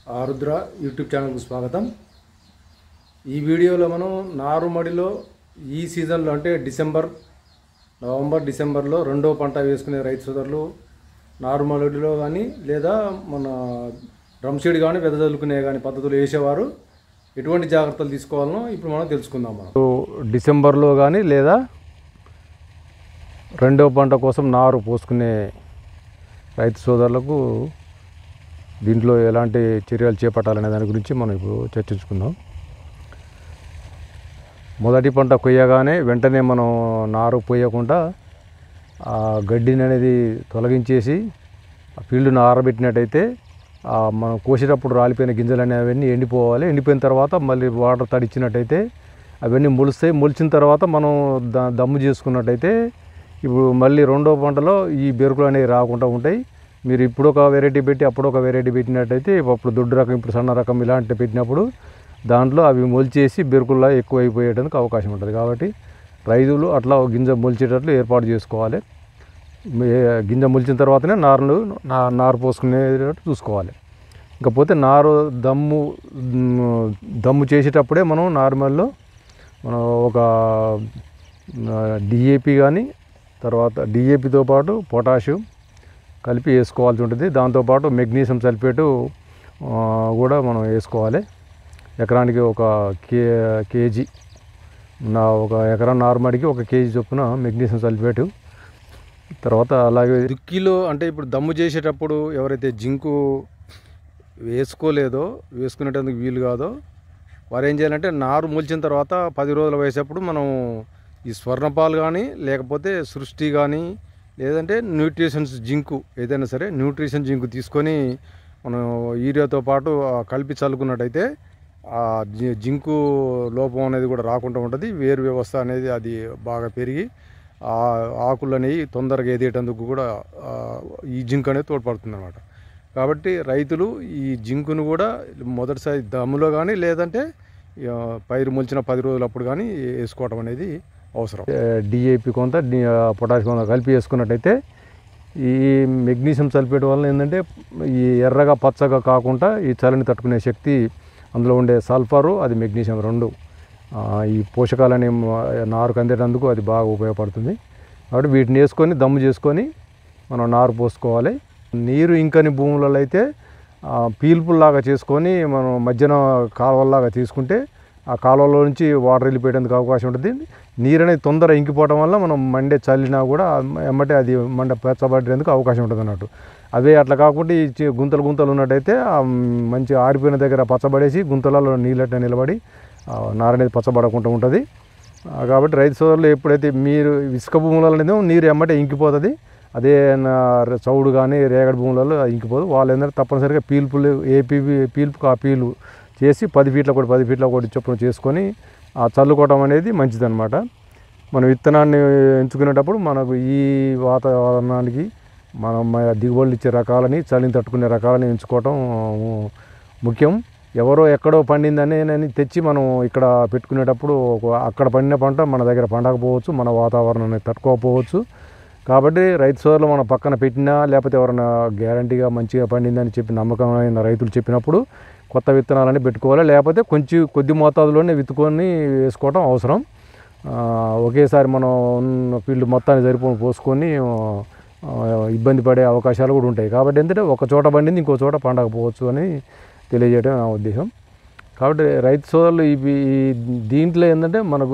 ఆరుద్ర YouTube ఛానల్కు స్వాగతం ఈ వీడియోలో మనం నారుమడిలో ఈ సీజన్లో అంటే డిసెంబర్ నవంబర్ డిసెంబర్లో రెండో పంట వేసుకునే రైతు సోదరులు నారుమడిలో కానీ లేదా మన డ్రమ్ సీడ్ కానీ వెదజల్లుకునే కానీ పద్ధతులు వేసేవారు ఎటువంటి జాగ్రత్తలు తీసుకోవాలనో ఇప్పుడు మనం తెలుసుకుందాం మనం డిసెంబర్లో కానీ లేదా రెండో పంట కోసం నారు పోసుకునే రైతు సోదరులకు దీంట్లో ఎలాంటి చర్యలు చేపట్టాలనే దాని గురించి మనం ఇప్పుడు చర్చించుకుందాం మొదటి పంట కొయ్యగానే వెంటనే మనం నారు పోయకుండా ఆ గడ్డిని అనేది తొలగించేసి ఆ ఫీల్డ్ను ఆరబెట్టినట్టయితే ఆ మనం కోసేటప్పుడు రాలిపోయిన గింజలు అనేవన్నీ ఎండిపోవాలి ఎండిపోయిన తర్వాత మళ్ళీ వాటర్ తడిచ్చినట్టయితే అవన్నీ మొలుస్తాయి మొలిచిన తర్వాత మనం ద దమ్ము చేసుకున్నట్టయితే ఇప్పుడు మళ్ళీ రెండో పంటలో ఈ బెరుకులు అనేవి రాకుండా ఉంటాయి మీరు ఇప్పుడు ఒక వెరైటీ పెట్టి అప్పుడు ఒక వెరైటీ పెట్టినట్టయితే అప్పుడు దొడ్డు రకం ఇప్పుడు సన్న రకం ఇలాంటి పెట్టినప్పుడు దాంట్లో అవి మొలిచేసి బెరుకుల్లా ఎక్కువ అయిపోయేటానికి అవకాశం ఉంటుంది కాబట్టి రైతులు అట్లా ఒక గింజ మొలిచేటట్లు ఏర్పాటు చేసుకోవాలి ఏ- గింజ మొలిచిన తర్వాతనే నారును నా నారు పోసుకునేటట్టు చూసుకోవాలి ఇకపోతే నారు దమ్ము మ్, దమ్ము చేసేటప్పుడే మనం నార్మల్లో మనం ఒక డిఏపి కానీ తర్వాత డిఏపితో పాటు పొటాషియం కలిపి వేసుకోవాల్సి ఉంటుంది దాంతోపాటు మెగ్నీషియం సల్ఫేటు ఆ, కూడా మనం వేసుకోవాలి ఎకరానికి ఒక కే కేజీ నా ఒక ఎకరం నార్మడికి ఒక కేజీ చొప్పున మెగ్నీషియం సల్ఫేటు తర్వాత అలాగే దుక్కిలో అంటే ఇప్పుడు దమ్ము చేసేటప్పుడు ఎవరైతే జింకు వేసుకోలేదో వేసుకునేటందుకు వీలు కాదో వారు ఏం చేయాలంటే నారు మొలిచిన తర్వాత పది రోజుల వయసేప్పుడు మనం ఈ స్వర్ణపాలు కానీ లేకపోతే సృష్టి కానీ లేదంటే న్యూట్రిషన్స్ జింకు ఏదైనా సరే న్యూట్రిషన్ జింకు తీసుకొని మనం యూరియాతో పాటు ఆ కలిపి చల్లుకున్నట్టయితే ఆ జి- జింకు లోపం అనేది కూడా రాకుండా ఉంటుంది వేరు వ్యవస్థ అనేది అది బాగా పెరిగి ఆ ఆకులు అనేవి తొందరగా ఎదిగేటందుకు కూడా ఆ, ఈ జింక్ అనేది తోడ్పడుతుంది అనమాట కాబట్టి రైతులు ఈ జింకును కూడా మొదటిసారి దమ్ములో కానీ లేదంటే ఆ, పైరు మొలిచిన పది రోజులప్పుడు కానీ వేసుకోవడం అనేది అవసరం డిఏపి కొంత పొటాష్ కొంత కలిపి వేసుకున్నట్టయితే ఈ మెగ్నీషియం సల్ఫేట్ వల్ల ఏంటంటే ఈ ఎర్రగా పచ్చగా కాకుండా ఈ చలిని తట్టుకునే శక్తి అందులో ఉండే సల్ఫరు అది మెగ్నీషియం రెండు ఆ, ఈ పోషకాలని నారుకు అందేటందుకు అది బాగా ఉపయోగపడుతుంది కాబట్టి వీటిని వేసుకొని దమ్ము చేసుకొని మనం నారు పోసుకోవాలి నీరు ఇంకని భూములలో అయితే ఆ, పీల్పుల్లాగా చేసుకొని మనం మధ్యన కాలువల్లాగా తీసుకుంటే ఆ కాలువలో నుంచి వాటర్ వెళ్ళిపోయేందుకు అవకాశం ఉంటుంది నీరు అనేది తొందర ఇంకిపోవడం వల్ల మనం మండే చల్లినా కూడా ఎమ్మటే అది మండ పెచ్చబడేందుకు అవకాశం ఉంటుంది అన్నట్టు అవే అట్లా కాకుండా ఈ చి- గుంతలు గుంతలు ఉన్నట్టయితే ఆ మంచి ఆరిపోయిన దగ్గర పచ్చబడేసి గుంతలలో నీళ్ళట్ట నిలబడి ఆ నార అనేది పచ్చబడకుండా ఉంటుంది ఆ, కాబట్టి రైతు సోదరులు ఎప్పుడైతే మీరు ఇసుక భూములలో నీరు ఎమ్మటే ఇంకిపోతుంది అదే నా చౌడు కానీ రేగడి భూములలో అది ఇంకిపోదు వాళ్ళు ఏంటంటే తప్పనిసరిగా పీల్పులు ఏపీ పీల్పు ఆ పీలు చేసి పది ఫీట్ల ఒకటి పది ఫీట్ల ఒకటి చొప్పున చేసుకొని ఆ చల్లుకోవడం అనేది మంచిదన్నమాట మనం విత్తనాన్ని ఎంచుకునేటప్పుడు మనకు ఈ వాతావరణానికి మనం మ- దిగుబడులు ఇచ్చే రకాలని చలిని తట్టుకునే రకాలని ఎంచుకోవటం ఆ, ముఖ్యం ఎవరో ఎక్కడో పండిందని అని తెచ్చి మనం ఇక్కడ పెట్టుకునేటప్పుడు ఒక- అక్కడ పండిన పంట మన దగ్గర పండకపోవచ్చు మన వాతావరణాన్ని తట్టుకోకపోవచ్చు కాబట్టి రైతు సోదరులు మన పక్కన పెట్టినా లేకపోతే ఎవరైనా గ్యారంటీగా మంచిగా పండిందని చెప్పి నమ్మకమైన రైతులు చెప్పినప్పుడు కొత్త విత్తనాలని పెట్టుకోవాలి లేకపోతే కొంచెం కొద్ది మోతాదులోనే విత్తుకొని వేసుకోవడం అవసరం ఆ, ఒకేసారి మనం ఉన్న ఫీల్డ్ మొత్తాన్ని సరిపోని పోసుకొని ఆ, ఇబ్బంది పడే అవకాశాలు కూడా ఉంటాయి కాబట్టి ఏంటంటే ఒక చోట పండింది ఇంకో చోట పండకపోవచ్చు అని తెలియజేయడం నా ఉద్దేశం కాబట్టి రైతు సోదరులు ఈ ఈ దీంట్లో ఏంటంటే మనకు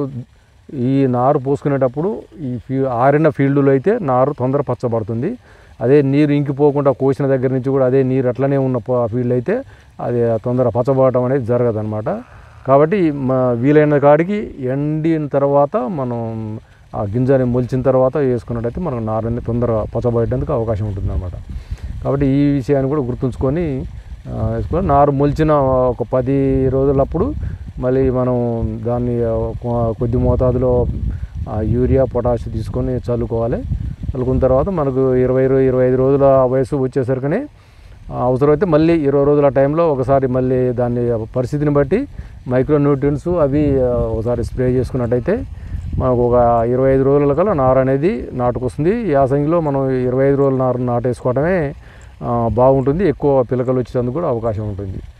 ఈ నారు పోసుకునేటప్పుడు ఈ ఫీ ఆరిన ఫీల్డ్లో అయితే నారు తొందర పచ్చబడుతుంది అదే నీరు ఇంకిపోకుండా కోసిన దగ్గర నుంచి కూడా అదే నీరు అట్లనే ఉన్న ప- ఫీల్డ్ అయితే అది తొందర పచ్చబడటం అనేది జరగదు అనమాట కాబట్టి మా వీలైన కాడికి ఎండిన తర్వాత మనం ఆ గింజని మొలిచిన తర్వాత వేసుకున్నట్టయితే మనకు నారు అనేది తొందరగా పచ్చబడేందుకు అవకాశం ఉంటుంది అనమాట కాబట్టి ఈ విషయాన్ని కూడా గుర్తుంచుకొని ఆ, వేసుకొని నారు మొలిచిన ఒక పది రోజులప్పుడు మళ్ళీ మనం దాన్ని ఆ, కొ- కొద్ది మోతాదులో ఆ, యూరియా పొటాష్ తీసుకొని చల్లుకోవాలి చల్లుకున్న తర్వాత మనకు ఇరవై రో- ఇరవై ఐదు రోజుల వయసు వచ్చేసరికి అవసరమైతే మళ్ళీ ఇరవై రోజుల టైంలో ఒకసారి మళ్ళీ దాన్ని పరిస్థితిని బట్టి మైక్రో న్యూట్రియన్స్ అవి ఆ, ఒకసారి స్ప్రే చేసుకున్నట్టయితే మనకు ఒక ఇరవై ఐదు రోజుల కల్లా నార అనేది నాటుకొస్తుంది యాసంగిలో మనం ఇరవై ఐదు రోజుల నారు నాటేసుకోవడమే ఆ, బాగుంటుంది ఎక్కువ పిలకలు వచ్చేందుకు కూడా అవకాశం ఉంటుంది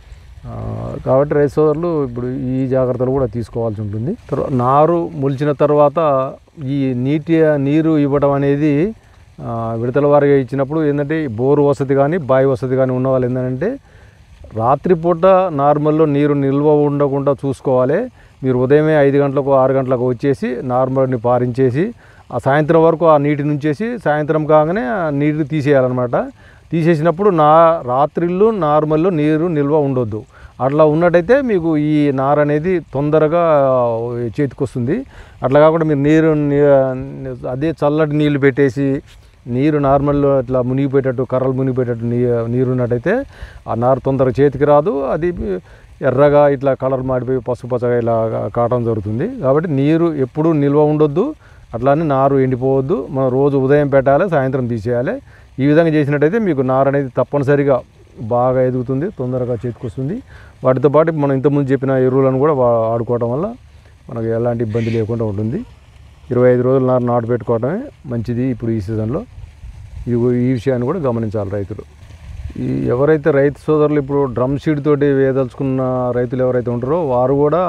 ఆ, కాబట్టి రైతు సోదరులు ఇప్పుడు ఈ జాగ్రత్తలు కూడా తీసుకోవాల్సి ఉంటుంది తర్వా- నారు మొలిచిన తర్వాత ఈ నీటి నీరు ఇవ్వడం అనేది ఆ, విడతల వారిగా ఇచ్చినప్పుడు ఏంటంటే బోరు వసతి కానీ బావి వసతి కానీ ఉన్న వాళ్ళు ఏంటంటే రాత్రిపూట నార్మల్లో నీరు నిల్వ ఉండకుండా చూసుకోవాలి మీరు ఉదయమే ఐదు గంటలకు ఆరు గంటలకు వచ్చేసి నార్మల్ని పారించేసి ఆ సాయంత్రం వరకు ఆ నీటి నుంచేసి సాయంత్రం కాగానే ఆ నీరు తీసేయాలన్నమాట తీసేసినప్పుడు నా రాత్రిళ్ళు నార్మల్లో నీరు నిల్వ ఉండొద్దు అట్లా ఉన్నట్టయితే మీకు ఈ నార అనేది తొందరగా చేతికి వస్తుంది అట్లా కాకుండా మీరు నీరు ని- అదే చల్లటి నీళ్ళు పెట్టేసి నీరు నార్మల్ ఇట్లా మునిగిపోయేటట్టు కర్రలు మునిగిపోయేటట్టు నీ నీరు ఉన్నట్టయితే ఆ నారు తొందరగా చేతికి రాదు అది ఎర్రగా ఇట్లా కలర్ మాడిపోయి పసుపు పచ్చగా ఇలా కావడం జరుగుతుంది కాబట్టి నీరు ఎప్పుడూ నిల్వ ఉండొద్దు అట్లానే నారు ఎండిపోవద్దు మనం రోజు ఉదయం పెట్టాలి సాయంత్రం తీసేయాలి ఈ విధంగా చేసినట్టయితే మీకు నారు అనేది తప్పనిసరిగా బాగా ఎదుగుతుంది తొందరగా చేతికి వస్తుంది వాటితో పాటు మనం ఇంతకుముందు చెప్పిన ఎరువులను కూడా వా- వాడుకోవడం వల్ల మనకు ఎలాంటి ఇబ్బంది లేకుండా ఉంటుంది ఇరవై ఐదు రోజులు నారు నాటు పెట్టుకోవడమే మంచిది ఇప్పుడు ఈ సీజన్లో ఇది కూ- ఈ విషయాన్ని కూడా గమనించాలి రైతులు ఈ ఎవరైతే రైతు సోదరులు ఇప్పుడు డ్రమ్ సీడ్ తోటి వేయదలుచుకున్న రైతులు ఎవరైతే ఉంటారో వారు కూడా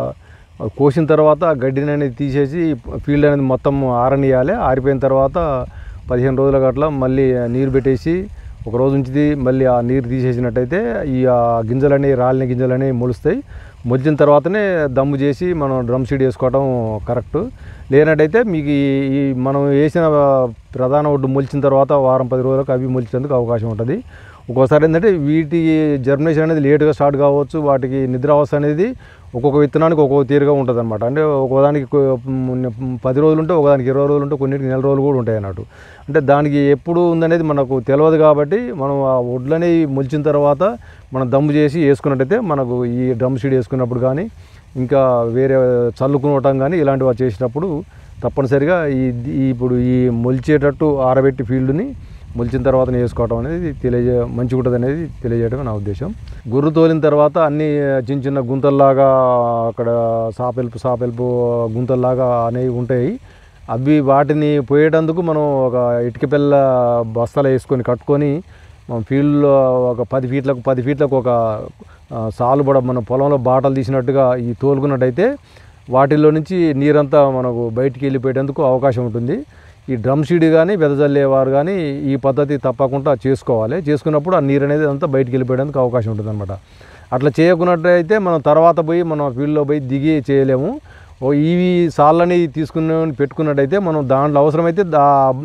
ఆ, కోసిన తర్వాత ఆ గడ్డిని అనేది తీసేసి ఫీల్డ్ అనేది మొత్తం ఆరనియాలి ఆరిపోయిన తర్వాత పదిహేను రోజుల గట్ల మళ్ళీ నీరు పెట్టేసి ఒక రోజు ఉంచిది మళ్ళీ ఆ నీరు తీసేసినట్టయితే ఈ ఆ గిన్నెలని రాలిన గింజలని మొలుస్తాయి మొలిచిన తర్వాతనే దమ్ము చేసి మనం డ్రమ్ సీడ్ వేసుకోవడం కరెక్ట్ లేనట్టయితే మీకు ఈ ఈ మనం వేసిన ప్రధాన ఒడ్డు మొలిచిన తర్వాత వారం పది రోజులకు అవి మొలిచేందుకు అవకాశం ఉంటుంది ఒక్కోసారి ఏంటంటే వీటి జర్మినేషన్ అనేది లేటుగా స్టార్ట్ కావచ్చు వాటికి నిద్రావస్థ అనేది ఒక్కొక్క విత్తనానికి ఒక్కొక్క తీరుగా ఉంటుంది అనమాట అంటే ఒకదానికి కొ- మ్, పది రోజులు ఉంటే ఒకదానికి ఇరవై రోజులు ఉంటే కొన్నిటికి నెల రోజులు కూడా ఉంటాయి అన్నట్టు అంటే దానికి ఎప్పుడు ఉందనేది మనకు తెలియదు కాబట్టి మనం ఆ వడ్లని మొలిచిన తర్వాత మనం దమ్ము చేసి వేసుకున్నట్టయితే మనకు ఈ డ్రమ్ షీడ్ వేసుకున్నప్పుడు కానీ ఇంకా వేరే చల్లుకునటం కానీ ఇలాంటివి చేసినప్పుడు తప్పనిసరిగా ఈ ఈ ఇప్పుడు ఈ మొలిచేటట్టు ఆరబెట్టి ఫీల్డ్ని మొలిచిన తర్వాత వేసుకోవడం అనేది తెలియజే మంచిగా ఉంటుంది అనేది తెలియజేయడమే నా ఉద్దేశం గుర్రు తోలిన తర్వాత అన్ని చిన్న చిన్న గుంతల్లాగా అక్కడ సాపెల్పు సాపెల్పు గుంతల్లాగా అనేవి ఉంటాయి అవి వాటిని పోయేటందుకు మనం ఒక ఇటుక పిల్ల బస్తాలు వేసుకొని కట్టుకొని మన ఫీల్డ్లో ఒక పది ఫీట్లకు పది ఫీట్లకు ఒక ఆ, సాలు బడ మన పొలంలో బాటలు తీసినట్టుగా ఈ తోలుకున్నట్టయితే వాటిల్లో నుంచి నీరంతా మనకు బయటికి వెళ్ళిపోయేటందుకు అవకాశం ఉంటుంది ఈ డ్రమ్ షీడ్ కానీ వెదజల్లేవారు కానీ ఈ పద్ధతి తప్పకుండా చేసుకోవాలి చేసుకున్నప్పుడు ఆ నీరు అనేది అంతా బయటికి వెళ్ళిపోయేందుకు అవకాశం ఉంటుంది అనమాట అట్లా చేయకున్నట్టయితే మనం తర్వాత పోయి మనం ఫీల్డ్లో పోయి దిగి చేయలేము ఓ ఇవి సాళ్ళని తీసుకుని పెట్టుకున్నట్టయితే మనం దాంట్లో అవసరమైతే దా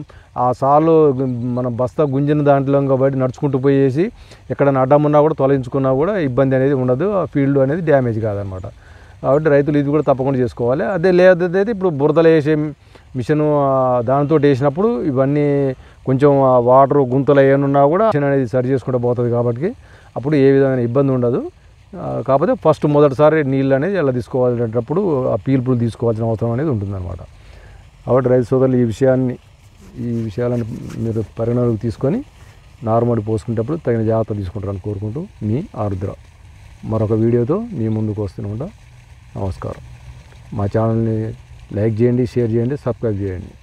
ఆ సాళ్ళు మన బస్తా గుంజిన దాంట్లో కాబట్టి నడుచుకుంటూ పోయేసి ఎక్కడైనా అడ్డం ఉన్నా కూడా తొలగించుకున్నా కూడా ఇబ్బంది అనేది ఉండదు ఆ ఫీల్డ్ అనేది డ్యామేజ్ కాదనమాట కాబట్టి రైతులు ఇది కూడా తప్పకుండా చేసుకోవాలి అదే లేదైతే ఇప్పుడు బురదలు వేసే మిషన్ దానితో వేసినప్పుడు ఇవన్నీ కొంచెం వాటర్ గుంతలు ఏమన్నా కూడా మిషన్ అనేది సరి చేసుకుంటూ పోతుంది కాబట్టి అప్పుడు ఏ విధమైన ఇబ్బంది ఉండదు ఆ, కాకపోతే ఫస్ట్ మొదటిసారి నీళ్ళు అనేది ఎలా తీసుకోవాలనేటప్పుడు ఆ పీల్పులు తీసుకోవాల్సిన అవసరం అనేది ఉంటుందన్నమాట కాబట్టి రైతు సోదరులు ఈ విషయాన్ని ఈ విషయాలను మీరు పరిగణలోకి తీసుకొని నార్మల్ పోసుకునేటప్పుడు తగిన జాగ్రత్తలు తీసుకుంటారని కోరుకుంటూ మీ ఆరుద్ర మరొక వీడియోతో మీ ముందుకు వస్తూనే ఉంటా నమస్కారం మా ఛానల్ని లైక్ చేయండి షేర్ చేయండి సబ్స్క్రైబ్ చేయండి